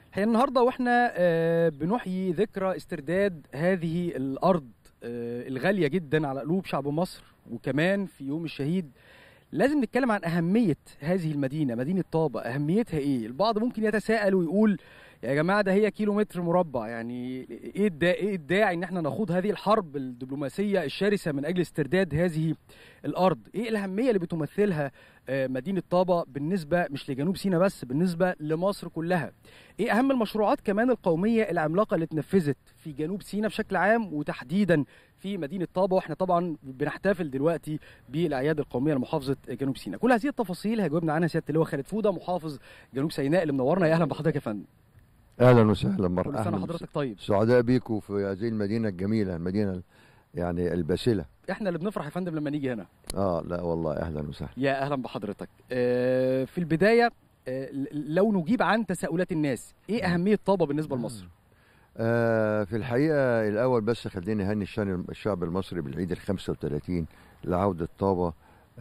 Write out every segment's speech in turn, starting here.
هي النهارده واحنا آه، بنحيي ذكرى استرداد هذه الارض آه، الغاليه جدا على قلوب شعب مصر وكمان في يوم الشهيد لازم نتكلم عن اهميه هذه المدينه مدينه طابه اهميتها ايه البعض ممكن يتساءل ويقول يا جماعه ده هي كيلو متر مربع يعني ايه الدا ايه الداعي ان احنا نخوض هذه الحرب الدبلوماسيه الشرسه من اجل استرداد هذه الارض ايه الاهميه اللي بتمثلها آه، مدينه طابه بالنسبه مش لجنوب سيناء بس بالنسبه لمصر كلها ايه اهم المشروعات كمان القوميه العملاقه اللي اتنفذت في جنوب سيناء بشكل عام وتحديدا في مدينه طابه واحنا طبعا بنحتفل دلوقتي بالاعياد القوميه لمحافظه جنوب سيناء كل هذه التفاصيل هيجاوبنا عنها سياده اللواء خالد فوده محافظ جنوب سيناء اللي منورنا يا اهلا بحضرتك يا فندم اهلا وسهلا كل مرحبا سنه أهلاً حضرتك طيب سعداء بيكم في هذه المدينه الجميله المدينه يعني الباسله احنا اللي بنفرح يا فندم لما نيجي هنا اه لا والله اهلا وسهلا يا اهلا بحضرتك آه، في البدايه آه، لو نجيب عن تساؤلات الناس ايه اهميه طابه بالنسبه لمصر آه في الحقيقه الاول بس خليني اهني الشان- الشعب المصري بالعيد ال 35 لعوده طابه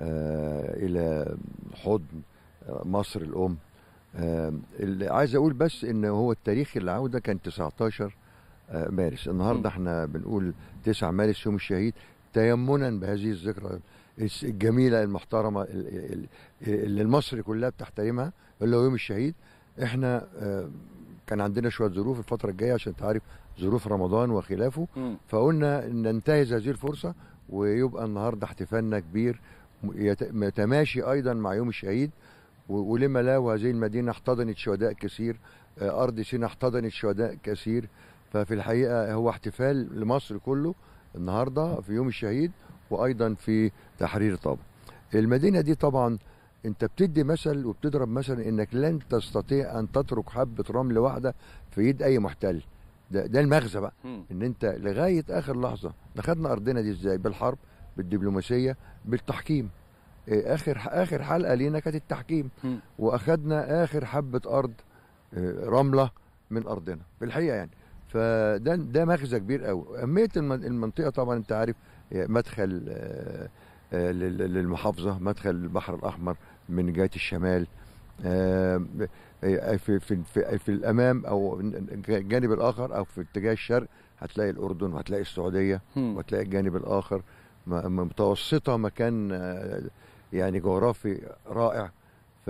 آه الى حضن آه، مصر الام آه اللي عايز اقول بس ان هو التاريخ العوده كان 19 آه، مارس النهارده م. احنا بنقول 9 مارس يوم الشهيد تيمنا بهذه الذكرى الس- الجميله المحترمه ال- ال- اللي مصر كلها بتحترمها اللي هو يوم الشهيد احنا آه، كان عندنا شويه ظروف الفتره الجايه عشان تعرف ظروف رمضان وخلافه مم. فقلنا إن ننتهز هذه الفرصه ويبقى النهارده احتفالنا كبير م- يت- متماشي ايضا مع يوم الشهيد و- ولما لا وهذه المدينه احتضنت شهداء كثير آه، ارض سيناء احتضنت شهداء كثير ففي الحقيقه هو احتفال لمصر كله النهارده في يوم الشهيد وايضا في تحرير طابا المدينه دي طبعا انت بتدي مثل وبتضرب مثل انك لن تستطيع ان تترك حبه رمل واحده في ايد اي محتل ده, ده المغزى بقى مم. ان انت لغايه اخر لحظه اخذنا ارضنا دي ازاي بالحرب بالدبلوماسيه بالتحكيم إيه، اخر اخر حلقه لينا كانت التحكيم مم. واخدنا اخر حبه ارض آه، رمله من ارضنا بالحقيقه يعني فده ده مغزى كبير قوي اهميه المن- المنطقه طبعا انت عارف هي مدخل آه، آه، لل- للمحافظه مدخل البحر الاحمر من جهه الشمال آه، آه، في في في, في الامام او الجانب الاخر او في اتجاه الشرق هتلاقي الاردن وهتلاقي السعوديه مم. وتلاقي الجانب الاخر م- متوسطه مكان آه، يعني جغرافي رائع ف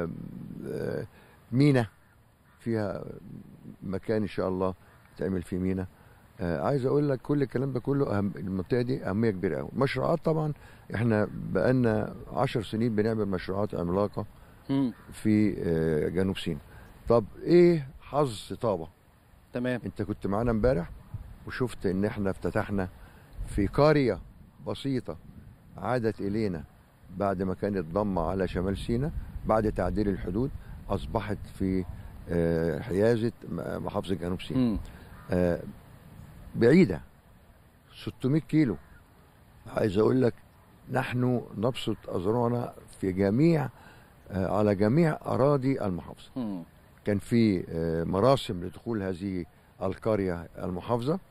آه، مينا فيها مكان ان شاء الله تعمل فيه مينا آه، عايز اقول لك كل الكلام ده كله أهم المنطقه دي اهميه كبيره قوي مشروعات طبعا احنا بقالنا عشر سنين بنعمل مشروعات عملاقه مم. في آه، جنوب سيناء طب ايه حظ طابه تمام انت كنت معانا امبارح وشفت ان احنا افتتحنا في قريه بسيطه عادت الينا بعد ما كانت ضمه على شمال سيناء بعد تعديل الحدود اصبحت في آه، حيازه م- محافظه جنوب سيناء مم. آه، بعيده 600 كيلو عايز اقول لك نحن نبسط اذرعنا في جميع آه، على جميع اراضي المحافظه مم. كان في آه، مراسم لدخول هذه القرية المحافظة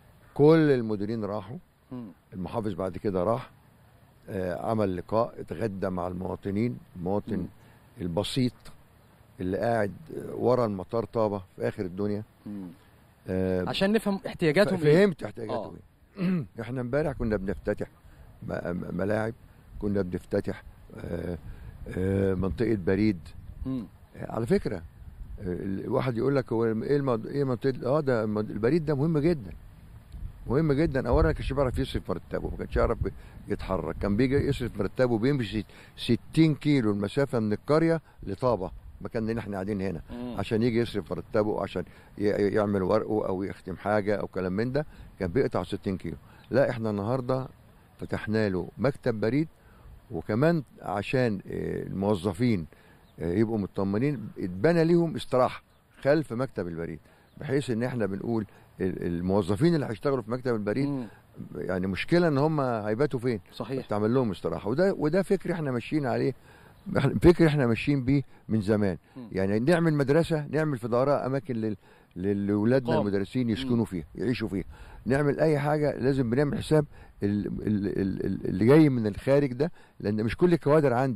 كل المديرين راحوا مم. المحافظ بعد كده راح آه، عمل لقاء اتغدى مع المواطنين المواطن مم. البسيط اللي قاعد آه، ورا المطار طابة في آخر الدنيا مم. آه، عشان نفهم احتياجاتهم ايه فهمت احتياجاته ايه احنا امبارح كنا بنفتتح م- م- ملاعب كنا بنفتتح آه، آه، منطقة بريد مم. على فكره آه، الواحد يقول لك هو ايه الموضوع ايه منطقه اه ده المد- البريد ده مهم جدا مهم جدا اولا ما كانش بيعرف يصرف مرتبه ما كانش يعرف يتحرك كان بيجي يصرف مرتبه بيمشي 60 كيلو المسافه من القريه لطابه المكان اللي احنا قاعدين هنا مم. عشان يجي يصرف مرتبه عشان ي- يعمل ورقه او يختم حاجه او كلام من ده كان بيقطع 60 كيلو لا احنا النهارده فتحنا له مكتب بريد وكمان عشان آه، الموظفين آه، يبقوا مطمنين اتبنى ليهم استراحه خلف مكتب البريد بحيث ان احنا بنقول ال- الموظفين اللي هيشتغلوا في مكتب البريد مم. يعني مشكله ان هم هيباتوا فين صحيح تعمل لهم استراحه وده وده فكر احنا ماشيين عليه إحنا- فكر احنا ماشيين بيه من زمان مم. يعني نعمل مدرسه نعمل في ظهرها اماكن لل لل- لاولادنا قام. المدرسين يسكنوا فيها يعيشوا فيها نعمل اي حاجه لازم بنعمل حساب ال- ال- ال- ال- اللي جاي من الخارج ده لان مش كل الكوادر عندي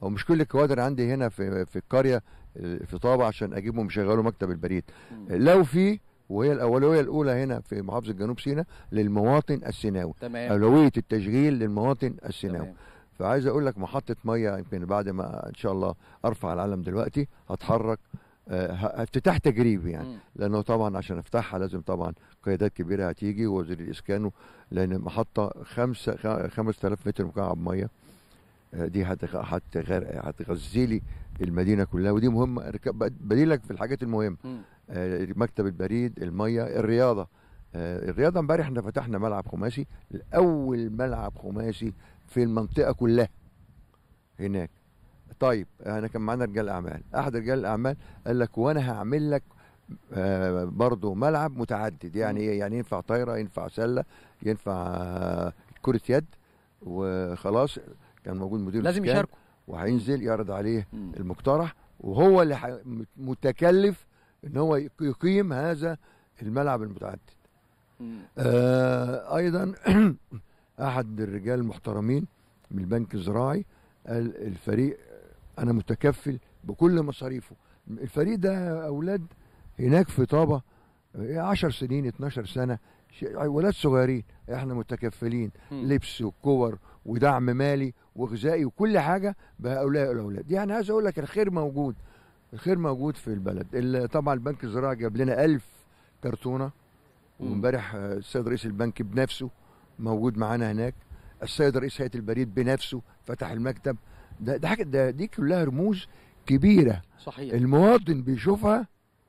او مش كل الكوادر عندي هنا في في القريه آه، في طابه عشان اجيبهم يشغلوا مكتب البريد مم. لو في وهي الاولويه الاولى هنا في محافظه جنوب سيناء للمواطن السيناوي تمام اولويه التشغيل للمواطن السيناوي تمام فعايز اقول لك محطه ميه يمكن بعد ما ان شاء الله ارفع العلم دلوقتي هتحرك آه، ه- افتتاح تجريبي يعني مم. لانه طبعا عشان افتحها لازم طبعا قيادات كبيره هتيجي ووزير الاسكان و- لان محطه خمسة خ- 5000 متر مكعب ميه آه، دي هتغ- هتغر- هتغذي لي المدينه كلها ودي مهمه رك- بديلك في الحاجات المهمه مم. آه، مكتب البريد الميه الرياضه آه، الرياضه امبارح احنا فتحنا ملعب خماسي اول ملعب خماسي في المنطقه كلها هناك طيب انا كان معانا رجال اعمال احد رجال الاعمال قال لك وانا هعمل لك آه، برضو ملعب متعدد يعني مم. ايه يعني ينفع طايره ينفع سله ينفع آه، كره يد وخلاص كان موجود مدير لازم الإسكان يشاركوا وهينزل يعرض عليه مم. المقترح وهو اللي ح- متكلف ان هو يق- يقيم هذا الملعب المتعدد مم. آه ايضا احد الرجال المحترمين من البنك الزراعي قال الفريق انا متكفل بكل مصاريفه الفريق ده اولاد هناك في طابه 10 سنين 12 سنه ش- ولاد صغيرين احنا متكفلين مم. لبس وكور ودعم مالي وغذائي وكل حاجه بهؤلاء الاولاد يعني عايز اقول لك الخير موجود الخير موجود في البلد ال- طبعا البنك الزراعي جاب لنا ألف كرتونه مم. وامبارح آه، السيد رئيس البنك بنفسه موجود معانا هناك السيد رئيس هيئه البريد بنفسه فتح المكتب ده ده حاجه ده دي كلها رموز كبيره صحيح المواطن بيشوفها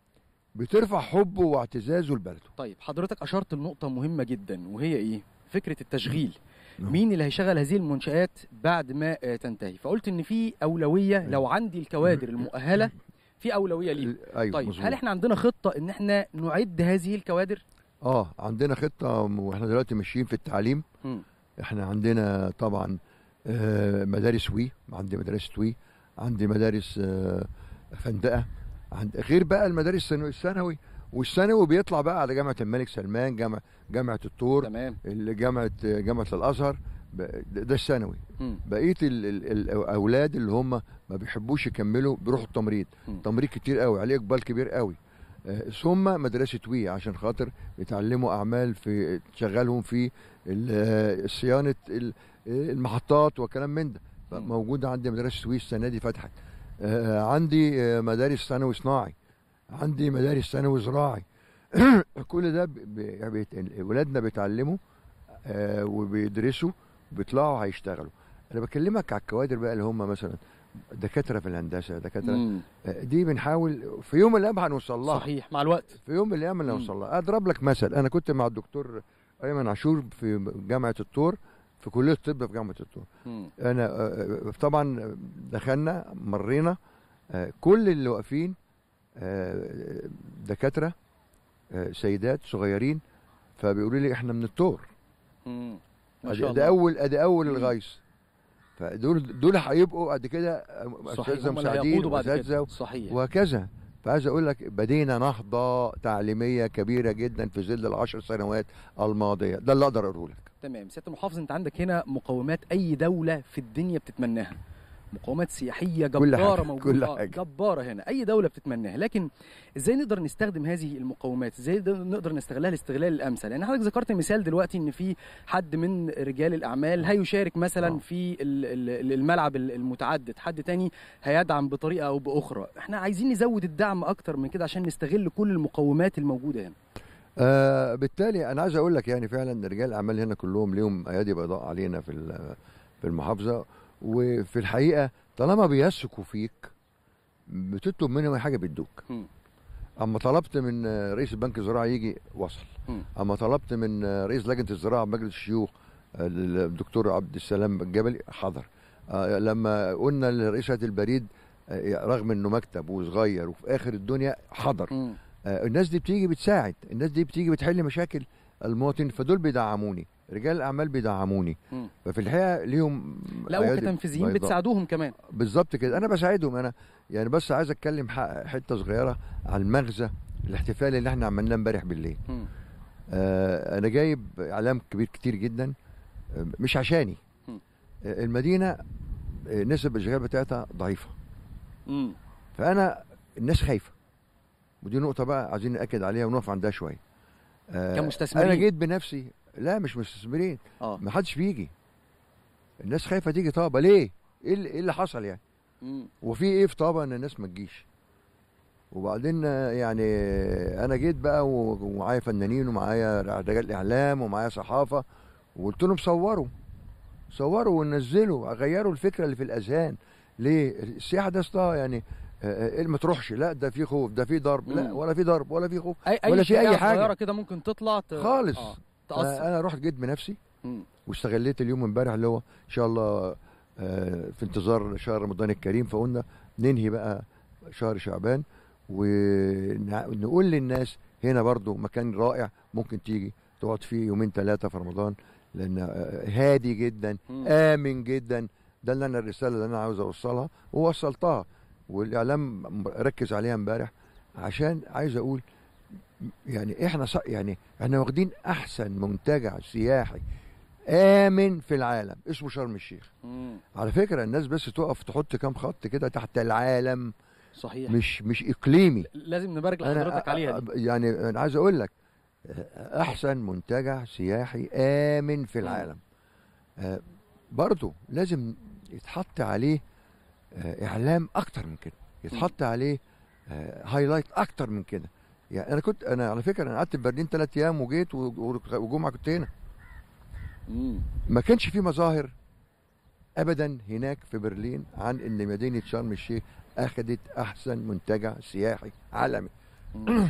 بترفع حبه واعتزازه لبلده طيب حضرتك اشرت لنقطه مهمه جدا وهي ايه فكره التشغيل نعم. مين اللي هيشغل هذه المنشآت بعد ما آه، تنتهي فقلت ان في اولويه لو عندي الكوادر المؤهله في اولويه ليه ايوه طيب مظبوط. هل احنا عندنا خطه ان احنا نعد هذه الكوادر اه عندنا خطه واحنا دلوقتي ماشيين في التعليم مم. احنا عندنا طبعا آه، مدارس وي عندي مدارس وي عندي مدارس آه، فندقه عند غير بقى المدارس الثانوي الثانوي والثانوي بيطلع بقى على جامعه الملك سلمان جامعه جامعه الطور تمام اللي جامعه جامعه الازهر ب- ده ده الثانوي مم. بقيه ال- ال- الاولاد اللي هم ما بيحبوش يكملوا بيروحوا التمريض مم. تمريض كتير قوي عليه اقبال كبير قوي آه، ثم مدرسه وي عشان خاطر يتعلموا اعمال في تشغلهم في ال- آه، صيانه ال- آه، المحطات وكلام من ده مم. موجوده عندي مدرسه وي السنه دي فتحت آه، عندي آه، مدارس ثانوي صناعي عندي مدارس ثانوي زراعي كل ده ب- ب- بيت- ولادنا بيتعلموا آه، وبيدرسوا وبيطلعوا هيشتغلوا انا بكلمك على الكوادر بقى اللي هم مثلا دكاتره في الهندسه دكاتره مم. آه، دي بنحاول في يوم من الايام هنوصل لها صحيح مع الوقت في يوم من الايام مم. هنوصل لها اضرب لك مثل انا كنت مع الدكتور ايمن عاشور في جامعه الطور في كليه الطب في جامعه الطور مم. انا آه، آه، طبعا دخلنا مرينا آه، كل اللي واقفين آه، دكاتره آه، سيدات صغيرين فبيقولوا لي احنا من الطور مم. ما ادي شاء ادي الله اول ادي اول مم. الغيث فدول دول هيبقوا قد كده صحيح اساتذه هم اللي مساعدين هيقودوا بعد واساتذه كده صحيح وهكذا فعايز اقول لك بدينا نهضه تعليميه كبيره جدا في ظل العشر سنوات الماضيه ده اللي اقدر اقوله لك تمام سياده المحافظ انت عندك هنا مقومات اي دوله في الدنيا بتتمناها مقومات سياحيه كل جباره حاجة، موجوده كل آه، حاجة. جباره هنا اي دوله بتتمناها لكن ازاي نقدر نستخدم هذه المقومات ازاي نقدر- نقدر نستغلها الاستغلال الامثل لان حضرتك ذكرت مثال دلوقتي ان في حد من رجال الاعمال هيشارك مثلا آه. في ال- ال- الملعب المتعدد حد تاني هيدعم بطريقه او باخرى احنا عايزين نزود الدعم اكتر من كده عشان نستغل كل المقومات الموجوده هنا آه بالتالي انا عايز اقول لك يعني فعلا رجال الاعمال هنا كلهم ليهم ايادي بيضاء علينا في ال- في المحافظه وفي الحقيقه طالما بيثقوا فيك بتطلب منهم أي حاجه بيدوك مم. اما طلبت من آه، رئيس البنك الزراعي يجي وصل مم. اما طلبت من آه، رئيس لجنه الزراعه بمجلس الشيوخ آه، الدكتور عبد السلام الجبلي حضر آه، لما قلنا لرئيس هيئه البريد آه، رغم انه مكتب وصغير وفي اخر الدنيا حضر مم. آه، الناس دي بتيجي بتساعد الناس دي بتيجي بتحل مشاكل المواطن فدول بيدعموني رجال الاعمال بيدعموني مم. ففي الحقيقه ليهم لا أيادي وكتنفيذيين بيضاء. بتساعدوهم كمان بالظبط كده انا بساعدهم انا يعني بس عايز اتكلم ح- حته صغيره على المغزى الاحتفال اللي احنا عملناه امبارح بالليل مم. آه انا جايب اعلام كبير كتير جدا آه، مش عشاني مم. آه، المدينه آه، نسب الاشغال بتاعتها ضعيفه مم. فانا الناس خايفه ودي نقطه بقى عايزين ناكد عليها ونقف عندها شويه آه، كمستثمرين. انا جيت بنفسي لا مش مستثمرين اه ما حدش بيجي الناس خايفه تيجي طابه ليه ايه اللي, إيه اللي حصل يعني مم. وفي ايه في طابه ان الناس ما تجيش وبعدين آه، يعني آه، انا جيت بقى و- ومعايا فنانين ومعايا رجال اعلام ومعايا صحافه وقلت لهم صوروا صوروا ونزلوا غيروا الفكره اللي في الاذهان ليه السياحه ده اصلها يعني آه، آه، ما تروحش لا ده في خوف ده في ضرب لا مم. ولا في ضرب ولا في خوف اي اي ولا في أي شائعة حاجة. صغيره كده ممكن تطلع ت... خالص. آه. انا تاثر أنا رحت جيت بنفسي مم. واستغليت اليوم امبارح اللي هو ان شاء الله آه، في انتظار شهر رمضان الكريم فقلنا ننهي بقى شهر شعبان ونقول للناس هنا برضو مكان رائع ممكن تيجي تقعد فيه يومين ثلاثة في رمضان لأن آه، هادي جدا مم. آمن جدا ده اللي أنا الرسالة اللي أنا عاوز أوصلها ووصلتها والإعلام ركز عليها امبارح عشان عايز أقول يعني إحنا ص- يعني إحنا واخدين أحسن منتجع سياحي آمن في العالم اسمه شرم الشيخ مم. على فكرة الناس بس تقف تحط كام خط كده تحت العالم صحيح مش مش إقليمي لازم نبارك أنا لحضرتك عليها دي يعني أنا عايز أقول لك أحسن منتجع سياحي آمن في العالم آه، برضو لازم يتحط عليه آه، إعلام أكتر من كده يتحط عليه آه، هايلايت أكتر من كده يعني أنا كنت أنا على فكرة أنا قعدت في برلين ثلاث أيام وجيت و- و- وجمعة كنت هنا مم. ما كانش في مظاهر ابدا هناك في برلين عن ان مدينه شرم الشيخ اخذت احسن منتجع سياحي عالمي مم.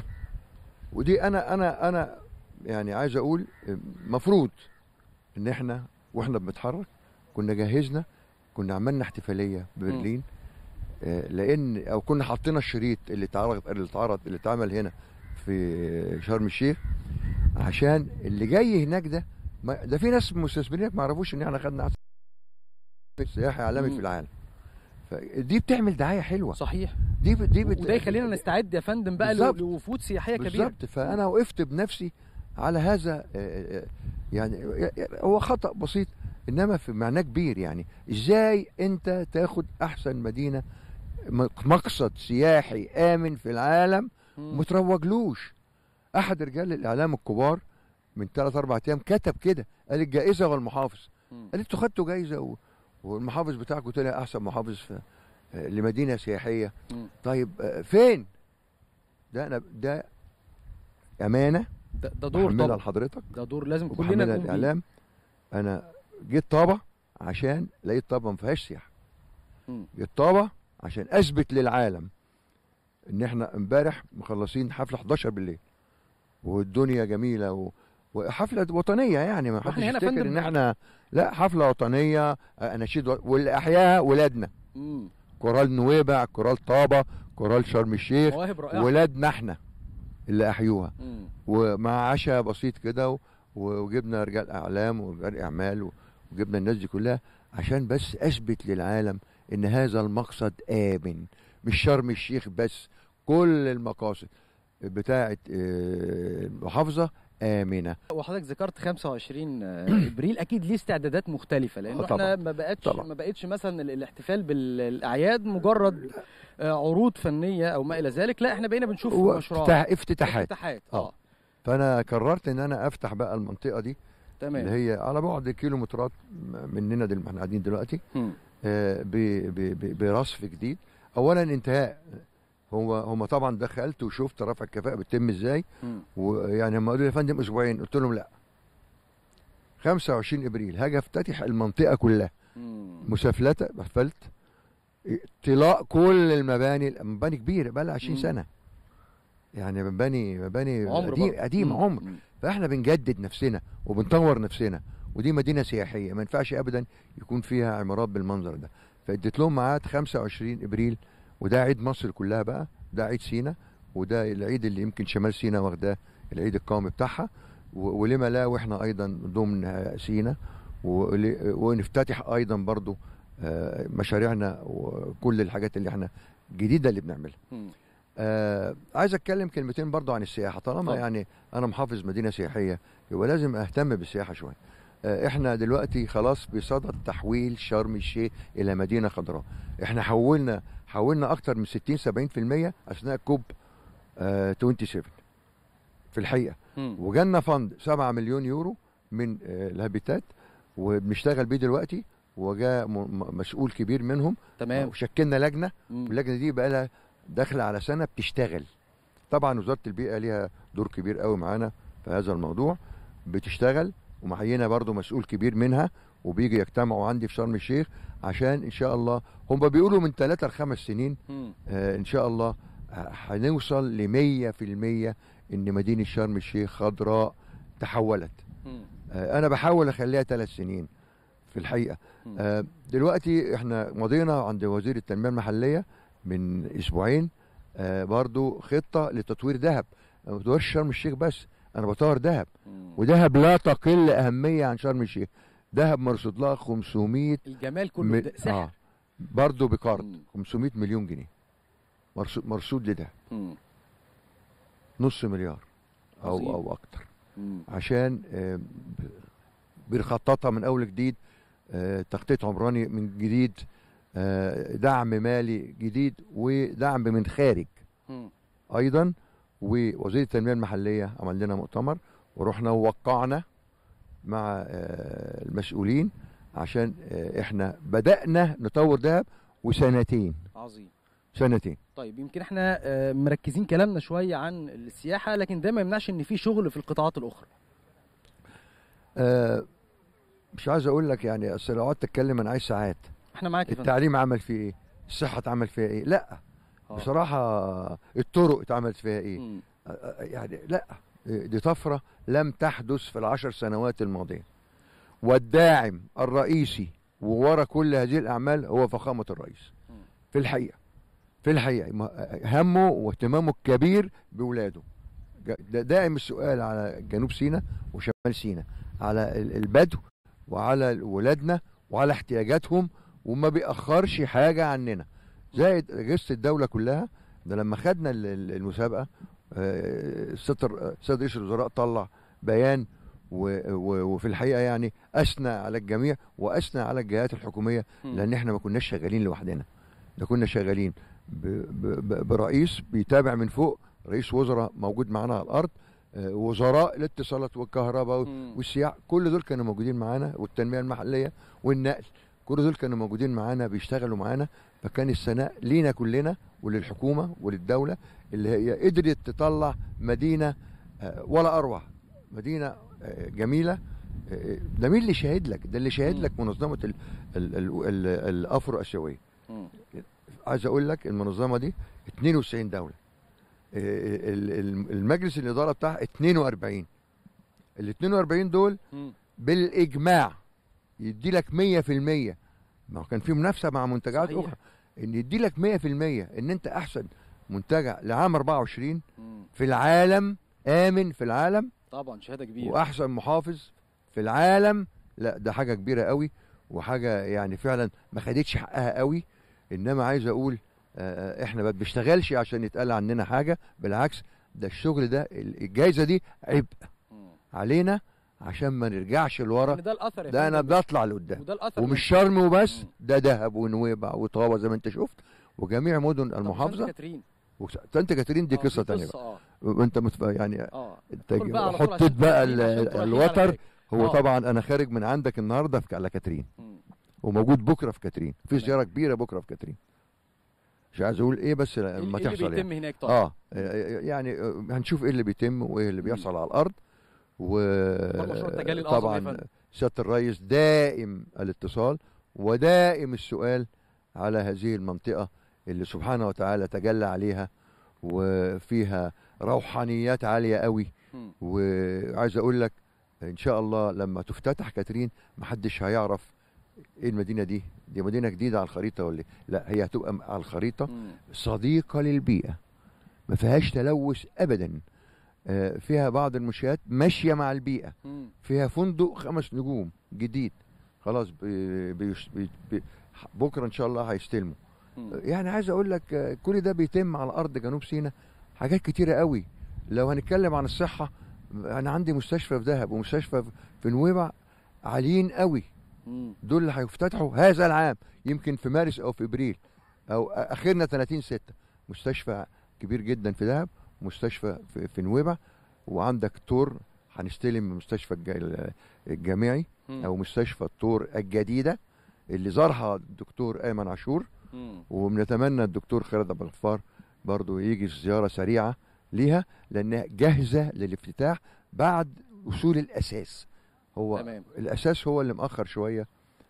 ودي انا انا انا يعني عايز اقول مفروض ان احنا واحنا بنتحرك كنا جهزنا كنا عملنا احتفاليه ببرلين آه، لان او كنا حطينا الشريط اللي اتعرض اللي اتعرض اللي اتعمل هنا في شرم الشيخ عشان اللي جاي هناك ده ما ده في ناس مستثمرين ما يعرفوش ان احنا خدنا احسن سياحي عالمي مم. في العالم فدي بتعمل دعايه حلوه صحيح دي ب- دي بت... وده يخلينا نستعد يا فندم بقى بالظبط. لوفود سياحيه كبيره بالظبط فانا وقفت بنفسي على هذا آه، آه، يعني هو خطا بسيط انما في معناه كبير يعني ازاي انت تاخد احسن مدينه م- مقصد سياحي امن في العالم مم. متروجلوش احد رجال الاعلام الكبار من ثلاث اربع ايام كتب كده قال الجائزه والمحافظ مم. قال انتوا خدتوا جايزه و... والمحافظ بتاعكم طلع احسن محافظ في آه، لمدينه سياحيه مم. طيب آه، فين ده انا ده امانه ده, ده دور بحملها طبعا لحضرتك ده دور لازم كلنا وبحملها نقوم بيه. الاعلام انا جيت طابه عشان لقيت طابه ما فيهاش سياحه مم. جيت طابه عشان اثبت للعالم ان احنا امبارح مخلصين حفله 11 بالليل والدنيا جميله و... وحفله وطنيه يعني ما وإحنا حدش هنا يفتكر فندم- ان احنا لا حفله وطنيه آه، اناشيد و- واللي احياها ولادنا مم. كورال نويبع كورال طابه كورال شرم الشيخ مواهب رائعه ولادنا احنا اللي احيوها مم. ومع عشاء بسيط كده و- وجبنا رجال اعلام ورجال اعمال و- وجبنا الناس دي كلها عشان بس اثبت للعالم ان هذا المقصد امن مش شرم الشيخ بس كل المقاصد بتاعه آه، المحافظه امنه وحضرتك ذكرت 25 ابريل اكيد ليه استعدادات مختلفه لانه آه، طبعاً. احنا ما بقتش طبعاً. ما بقتش مثلا ال- الاحتفال بالاعياد مجرد آه، عروض فنيه او ما الى ذلك لا احنا بقينا بنشوف هو مشروعات افتتاح افتتاحات افتتاحات آه. اه فانا قررت ان انا افتح بقى المنطقه دي اللي تمام هي على بعد كيلومترات مننا دل... احنا قاعدين دلوقتي مم. آه، ب- ب- ب- برصف جديد اولا انتهاء هو هم طبعا دخلت وشفت رفع الكفاءه بتتم ازاي مم. ويعني هم قالوا لي يا فندم اسبوعين قلت لهم لا 25 ابريل هاجي افتتح المنطقه كلها مم. مسافلته قفلت طلاء كل المباني مباني كبيره بقى لها 20 مم. سنه يعني مباني مباني عمر قديم برضه. قديم مم. عمر مم. فاحنا بنجدد نفسنا وبنطور نفسنا ودي مدينه سياحيه ما ينفعش ابدا يكون فيها عمارات بالمنظر ده فاديت لهم ميعاد 25 ابريل وده عيد مصر كلها بقى ده عيد سينا وده العيد اللي يمكن شمال سينا واخداه العيد القومي بتاعها و- ولما لا واحنا ايضا ضمن سينا ول- ونفتتح ايضا برضو آه، مشاريعنا وكل الحاجات اللي احنا جديده اللي بنعملها مم. آه عايز اتكلم كلمتين برضو عن السياحه طالما اتفضل. يعني انا محافظ مدينه سياحيه يبقى لازم اهتم بالسياحه شويه آه، احنا دلوقتي خلاص بصدد تحويل شرم الشيخ الى مدينه خضراء احنا حولنا حولنا اكتر من 60 70% اثناء كوب آه، 27 في الحقيقه مم. وجالنا فند 7 مليون يورو من آه، الهابيتات وبنشتغل بيه دلوقتي وجاء م- م- مسؤول كبير منهم تمام وشكلنا لجنه مم. واللجنه دي بقى لها داخله على سنه بتشتغل طبعا وزاره البيئه ليها دور كبير قوي معانا في هذا الموضوع بتشتغل ومعينه برضو مسؤول كبير منها وبيجي يجتمعوا عندي في شرم الشيخ عشان ان شاء الله هم بيقولوا من ثلاثة لخمس سنين مم. آه ان شاء الله آه، هنوصل ل 100% ان مدينه شرم الشيخ خضراء تحولت مم. آه، انا بحاول اخليها ثلاث سنين في الحقيقه مم. آه، دلوقتي احنا مضينا عند وزير التنميه المحليه من اسبوعين آه، برضو خطه لتطوير دهب أنا ما بطورش شرم الشيخ بس انا بطور دهب مم. ودهب لا تقل اهميه عن شرم الشيخ دهب مرصود لها 500 الجمال كله م- ده سحر برضو بقرض مم. 500 مليون جنيه مرصود مرصود لدهب مم. نص مليار او عظيم. او اكتر مم. عشان آه، ب- بنخططها من اول جديد آه، تخطيط عمراني من جديد آه، دعم مالي جديد ودعم من خارج مم. ايضا ووزير التنميه المحليه عمل لنا مؤتمر ورحنا ووقعنا مع آه، المسؤولين عشان آه، احنا بدانا نطور دهب وسنتين عظيم سنتين طيب يمكن احنا آه، مركزين كلامنا شويه عن السياحه لكن ده ما يمنعش ان في شغل في القطاعات الاخرى آه، مش عايز اقول لك يعني اصل لو قعدت اتكلم انا عايز ساعات احنا معاك يا فندم. التعليم عمل فيه ايه الصحه اتعمل فيها ايه لا آه. بصراحه الطرق اتعملت فيها ايه مم. آه، آه، يعني لا دي طفره لم تحدث في العشر سنوات الماضيه والداعم الرئيسي وورا كل هذه الاعمال هو فخامه الرئيس مم. في الحقيقه في الحقيقه م- همه واهتمامه الكبير باولاده جا- دا- دائم السؤال على جنوب سيناء وشمال سيناء على ال- البدو وعلى ولادنا وعلى احتياجاتهم وما بيأخرش حاجة عننا زائد أجهزة الدولة كلها ده لما خدنا ال- ال- المسابقة آه، ستر سيد رئيس الوزراء طلع بيان و- و- وفي الحقيقة يعني أثنى على الجميع وأثنى على الجهات الحكومية مم. لأن احنا ما كناش شغالين لوحدنا ده كنا شغالين ب- ب- ب- برئيس بيتابع من فوق رئيس وزراء موجود معانا على الأرض آه، وزراء الاتصالات والكهرباء مم. والسياح كل دول كانوا موجودين معانا والتنميه المحليه والنقل كل دول كانوا موجودين معانا بيشتغلوا معانا فكان الثناء لينا كلنا وللحكومه وللدوله اللي هي قدرت تطلع مدينه آه، ولا اروع مدينه آه، جميله آه، ده مين اللي شاهد لك ده اللي شاهد مم. لك منظمه ال- ال- ال- ال- الافرو اسيويه مم. عايز اقول لك المنظمه دي 92 دوله آه، ال- ال- المجلس الاداره بتاعها 42 ال 42 دول مم. بالاجماع يدي لك 100% ما هو كان في منافسه مع منتجات صحيح. اخرى ان يدي لك 100% ان انت احسن منتجع لعام 24 مم. في العالم امن في العالم طبعا شهاده كبيره واحسن محافظ في العالم لا ده حاجه كبيره قوي وحاجه يعني فعلا ما خدتش حقها قوي انما عايز اقول آه، احنا ما بنشتغلش عشان يتقال عننا حاجه بالعكس ده الشغل ده الجائزه دي عبء مم. علينا عشان ما نرجعش لورا إن ده الاثر يا ده انا فندم. بطلع لقدام وده الاثر ومش شرم وبس مم. ده دهب ونويبع وطابه زي ما انت شفت وجميع مدن طب المحافظه سانت كاترين سانت كاترين دي آه، قصه تانية قصة، بقى اه انت متف... يعني اه انت ادخل بقى على طول حطيت عشان بقى كاترين، ال- عشان تروحين على الوتر هناك. هو آه. طبعا انا خارج من عندك النهارده في على كاترين مم. وموجود بكره في كاترين في تمام. زياره كبيره بكره في كاترين مش عايز اقول ايه بس إيه لما اللي تحصل يعني بيتم هناك طبعا اه يعني آه، هنشوف ايه اللي بيتم وايه اللي مم. بيحصل على الارض و مشروع التجلي الأعظم يا طبعا فندم. سياده الرئيس دائم الاتصال ودائم السؤال على هذه المنطقه اللي سبحانه وتعالى تجلى عليها وفيها روحانيات عاليه قوي مم. وعايز اقول لك ان شاء الله لما تفتتح كاترين محدش هيعرف ايه المدينه دي دي مدينه جديده على الخريطه ولا إيه؟ لا هي هتبقى على الخريطه مم. صديقه للبيئه ما فيهاش تلوث ابدا آه، فيها بعض المنشآت ماشيه مع البيئه مم. فيها فندق خمس نجوم جديد خلاص بي بيش بي بي بكره ان شاء الله هيستلموا مم. يعني عايز اقول لك آه، كل ده بيتم على ارض جنوب سيناء حاجات كتيره قوي لو هنتكلم عن الصحه انا عندي مستشفى في دهب ومستشفى في- في نويبع عاليين قوي مم. دول اللي هيفتتحوا هذا العام يمكن في مارس او في ابريل او اخرنا 30 6 مستشفى كبير جدا في دهب مستشفى في, في نويبع وعندك طور هنستلم من مستشفى الج- الجامعي مم. او مستشفى الطور الجديده اللي زارها الدكتور ايمن عاشور مم. وبنتمنى الدكتور خالد عبد الغفار برضو يجي زياره سريعه ليها لانها جاهزه للافتتاح بعد وصول الاساس هو تمام الاساس هو اللي مأخر شويه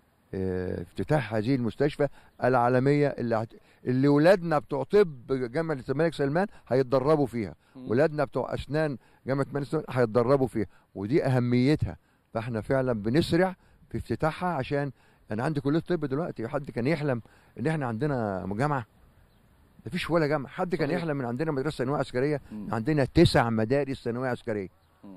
آه، افتتاح هذه المستشفى العالميه اللي هت... اللي ولادنا بتوع طب جامعه الملك سلمان هيتدربوا فيها مم. ولادنا بتوع اسنان جامعه الملك سلمان هيتدربوا فيها ودي اهميتها فاحنا فعلا بنسرع في افتتاحها عشان انا عندي كليه طب دلوقتي حد كان يحلم ان احنا عندنا جامعه مفيش ولا جامعه حد كان صحيح. يحلم ان عندنا مدرسه ثانويه عسكريه مم. عندنا تسع مدارس ثانويه عسكريه مم.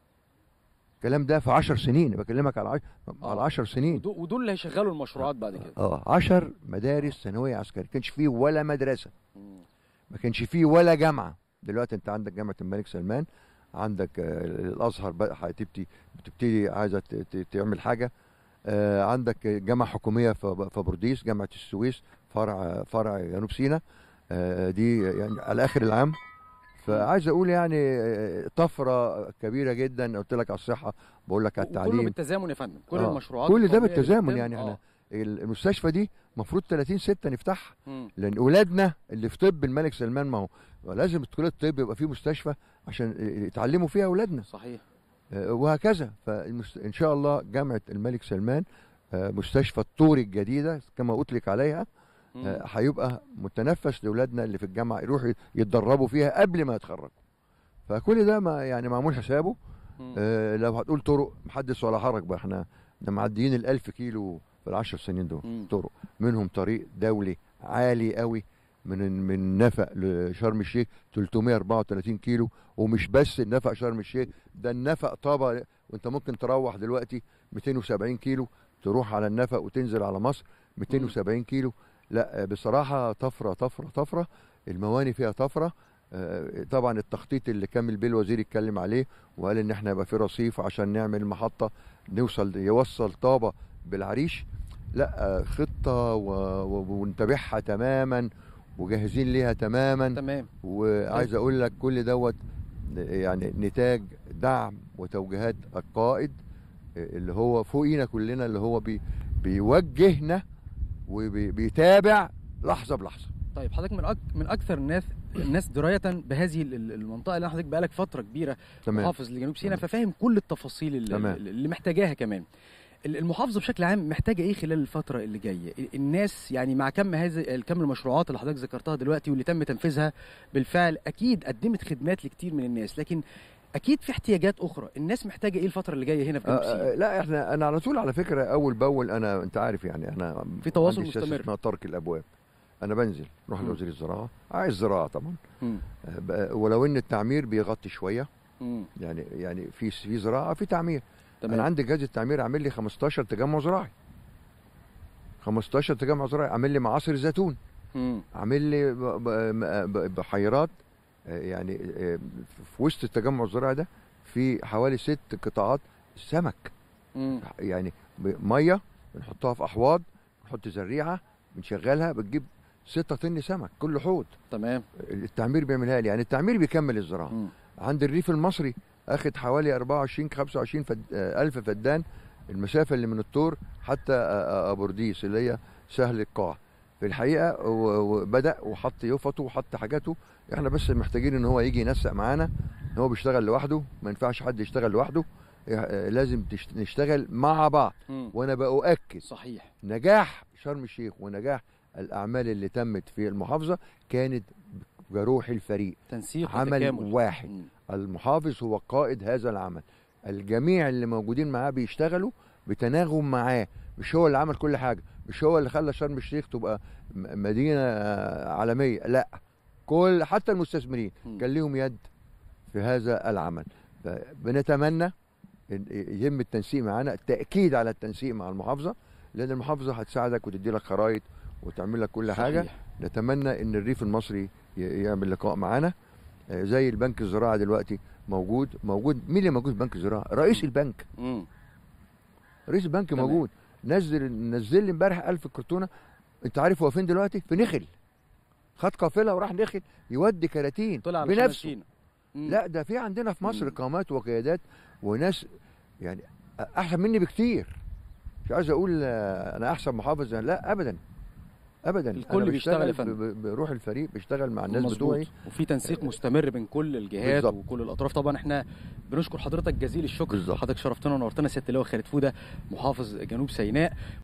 الكلام ده في 10 سنين بكلمك على عش... على 10 سنين ودو- ودول اللي هيشغلوا المشروعات بعد كده اه 10 مدارس ثانويه عسكريه كانش فيه ولا مدرسه مم. ما كانش فيه ولا جامعه دلوقتي انت عندك جامعه الملك سلمان عندك آه، الازهر بقى هتبتدي بتبتدي عايزه ت- ت- تعمل حاجه آه، عندك جامعه حكوميه في في بورديس جامعه السويس فرع فرع جنوب سيناء آه، دي يعني على اخر العام فعايز اقول يعني آه، طفره كبيره جدا قلت لك على الصحه بقول لك على وكله التعليم بالتزامن يا فندم كل آه. المشروعات كل ده القومية اللي بالتزامن بتتم، يعني آه. احنا المستشفى دي المفروض 30 6 نفتحها مم. لان اولادنا اللي في طب الملك سلمان ما هو لازم كليه الطب يبقى فيه مستشفى عشان يتعلموا فيها اولادنا صحيح آه، وهكذا فان شاء الله جامعه الملك سلمان آه، مستشفى الطور الجديده كما اطلق عليها مم. آه، هيبقى متنفس لاولادنا اللي في الجامعه يروحوا يتدربوا فيها قبل ما يتخرجوا فكل ده ما يعني معمول حسابه مم. آه، لو هتقول طرق محدث ولا حرج بقى احنا ده معديين الألف كيلو في العشر سنين دول مم. طرق منهم طريق دولي عالي قوي من من نفق لشرم الشيخ 334 كيلو ومش بس النفق شرم الشيخ ده النفق طابة وانت ممكن تروح دلوقتي 270 كيلو تروح على النفق وتنزل على مصر 270 كيلو لا آه، بصراحة طفرة طفرة طفرة المواني فيها طفرة آه، طبعا التخطيط اللي كامل بيه الوزير اتكلم عليه وقال ان احنا يبقى في رصيف عشان نعمل محطة نوصل يوصل طابة بالعريش لا آه، خطة و- و- ونتابعها تماما وجاهزين ليها تماما تمام وعايز اقول لك كل دوت يعني نتاج دعم وتوجيهات القائد اللي هو فوقينا كلنا اللي هو بي بيوجهنا وبيتابع لحظه بلحظه طيب حضرتك من أك... من اكثر الناس الناس درايه بهذه ال- ال- المنطقه اللي حضرتك بقالك فتره كبيره تمام محافظ لجنوب سيناء تمام. ففاهم كل التفاصيل اللي, تمام. اللي محتاجاها كمان ال- المحافظه بشكل عام محتاجه ايه خلال الفتره اللي جايه ال- الناس يعني مع كم هذه كم المشروعات اللي حضرتك ذكرتها دلوقتي واللي تم تنفيذها بالفعل اكيد قدمت خدمات لكتير من الناس لكن اكيد في احتياجات اخرى الناس محتاجه ايه الفتره اللي جايه هنا في آه، جنوب آه، سيناء لا احنا انا على طول على فكره اول باول انا انت عارف يعني انا في تواصل عندي سياسة مستمر. اسمها ترك الابواب انا بنزل اروح مم. لوزير الزراعه عايز زراعه طبعا مم. آه، بقى- ولو ان التعمير بيغطي شويه مم. يعني يعني في في زراعه في تعمير تمام انا عندي جهاز التعمير عامل لي 15 تجمع زراعي 15 تجمع زراعي عامل لي معاصر زيتون مم. عامل لي ب- ب- ب- بحيرات آه، يعني آه، في وسط التجمع الزراعي ده في حوالي ست قطاعات سمك مم. يعني ب- ميه بنحطها في احواض بنحط زريعه بنشغلها بتجيب 6 طن سمك كل حوض تمام التعمير بيعملها لي يعني التعمير بيكمل الزراعه مم. عند الريف المصري اخد حوالي 24 25 فد... آه، الف فدان المسافه اللي من الطور حتى آه، آه، ابورديس اللي هي سهل القاع في الحقيقه و- وبدا وحط يفطه وحط حاجاته احنا بس محتاجين ان هو يجي ينسق معانا ان هو بيشتغل لوحده ما ينفعش حد يشتغل لوحده آه، لازم تشت- نشتغل مع بعض مم. وانا باؤكد صحيح نجاح شرم الشيخ ونجاح الاعمال اللي تمت في المحافظه كانت بروح الفريق تنسيق عمل وتكامل. واحد مم. المحافظ هو قائد هذا العمل الجميع اللي موجودين معاه بيشتغلوا بتناغم معاه مش هو اللي عمل كل حاجه مش هو اللي خلى شرم الشيخ تبقى م- مدينه آه، عالميه لا كل حتى المستثمرين مم. كان ليهم يد في هذا العمل فبنتمنى إن يتم التنسيق معانا التاكيد على التنسيق مع المحافظه لان المحافظه هتساعدك وتدي لك خرائط وتعمل لك كل حاجه صحيح. نتمنى ان الريف المصري ي- يعمل لقاء معانا آه، زي البنك الزراعي دلوقتي موجود موجود مين اللي موجود في بنك الزراعه رئيس البنك مم. رئيس البنك تمام. موجود نزل نزل لي امبارح 1000 كرتونه انت عارف هو فين دلوقتي في نخل خد قافله وراح نخل يودي كراتين طلع على بنفسه الشماشين. مم. لا ده في عندنا في مصر مم. قامات وقيادات وناس يعني احسن مني بكتير مش عايز اقول آه، انا احسن محافظ لا ابدا ابدا الكل أنا بيشتغل يا بشتغل ب- ب- بروح الفريق بيشتغل مع الناس مظبوط. بتوعي وفي تنسيق مستمر بين كل الجهات بالظبط. وكل الاطراف طبعا احنا بنشكر حضرتك جزيل الشكر بالظبط. حضرتك شرفتنا ونورتنا سياده اللواء خالد فوده محافظ جنوب سيناء